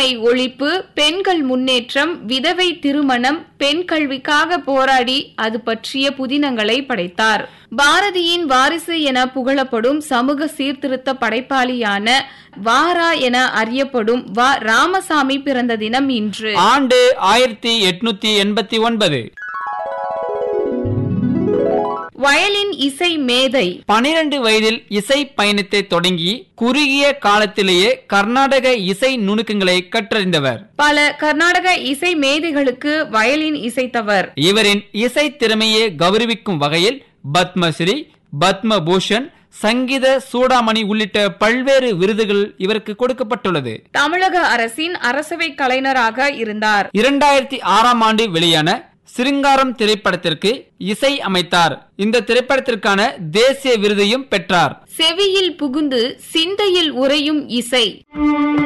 தீண்டாமை ஒழிப்பு பெண்கள் முன்னேற்றம் விதவை திருமணம் பெண் கல்விக்காக போராடி அது பற்றிய புதினங்களை படைத்தார் பாரதியின் வாரிசு என புகழப்படும் சமூக சீர்திருத்த படைப்பாளியான வாரா என அறியப்படும் வா ராமசாமி பிறந்த தினம் இன்று ஆண்டு ஆயிரத்தி எட்நூத்தி எண்பத்தி ஒன்பது வயலின் இசை மேதை பனிரெண்டு வயதில் இசை பயணத்தை தொடங்கி குறுகிய காலத்திலேயே கர்நாடக இசை நுணுக்கங்களை கற்றறிந்தவர் பல கர்நாடக இசை மேதைகளுக்கு வயலின் இசைத்தவர் இவரின் இசை திறமையை கௌரவிக்கும் வகையில் பத்மஸ்ரீ பத்மபூஷன் சங்கீத சூடாமணி உள்ளிட்ட பல்வேறு விருதுகள் இவருக்கு கொடுக்கப்பட்டுள்ளது தமிழக அரசின் அரசவை கலைஞராக இருந்தார் இரண்டாயிரத்தி ஆறாம் ஆண்டு வெளியான சிருங்காரம் திரைப்படத்திற்கு இசை அமைத்தார் இந்த திரைப்படத்திற்கான தேசிய விருதையும் பெற்றார் செவியில் புகுந்து சிந்தையில் உறையும் இசை